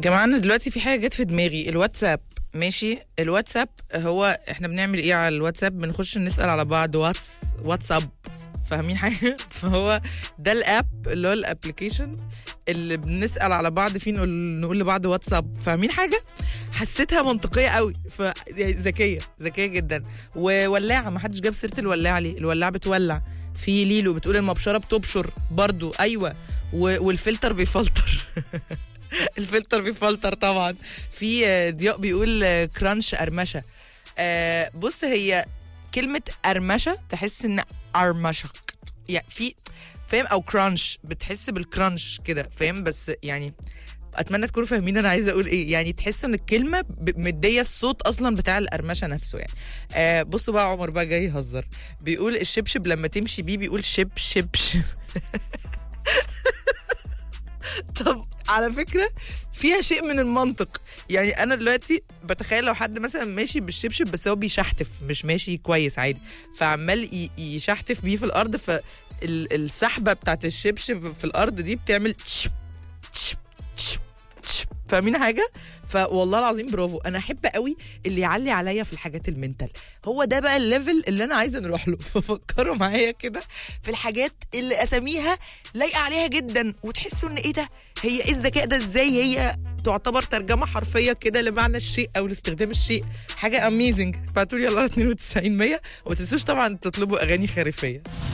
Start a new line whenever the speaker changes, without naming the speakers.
جماعة أنا دلوقتي في حاجة جت في دماغي الواتساب ماشي الواتساب هو احنا بنعمل ايه على الواتساب بنخش نسأل على بعض واتس واتساب فاهمين حاجة فهو ده الاب اللي هو الابلكيشن اللي بنسأل على بعض فيه نقول نقول لبعض واتساب فاهمين حاجة حسيتها منطقية قوي ف يعني ذكية ذكية جدا وولاعة ما حدش جاب سيرة الولاعة ليه الولاعة بتولع في ليلو بتقول المبشرة بتبشر برضو ايوه و- والفلتر بيفلتر الفلتر بيفلتر طبعا في آه، ضياء بيقول آه، كرانش قرمشه آه، بص هي كلمه قرمشه تحس ان قرمشه يعني في فاهم او كرانش بتحس بالكرانش كده فاهم بس يعني اتمنى تكونوا فاهمين انا عايزه اقول ايه يعني تحسوا ان الكلمه ب- مديه الصوت اصلا بتاع القرمشه نفسه يعني آه بصوا بقى عمر بقى جاي يهزر بيقول الشبشب لما تمشي بيه بيقول شب شب شب طب على فكره فيها شيء من المنطق يعني انا دلوقتي بتخيل لو حد مثلا ماشي بالشبشب بس هو بيشحتف مش ماشي كويس عادي فعمال ي- يشحتف بيه في الارض فالسحبه بتاعت الشبشب في الارض دي بتعمل تشب تشب تشب تشب. فاهمين حاجه فوالله العظيم برافو انا احب قوي اللي يعلي عليا في الحاجات المنتال هو ده بقى الليفل اللي انا عايزه نروح له ففكروا معايا كده في الحاجات اللي اساميها لايقه عليها جدا وتحسوا ان ايه ده هي ايه الذكاء ده ازاي هي تعتبر ترجمه حرفيه كده لمعنى الشيء او لاستخدام الشيء حاجه اميزنج ابعتوا لي يلا على 92 100 وما تنسوش طبعا تطلبوا اغاني خريفيه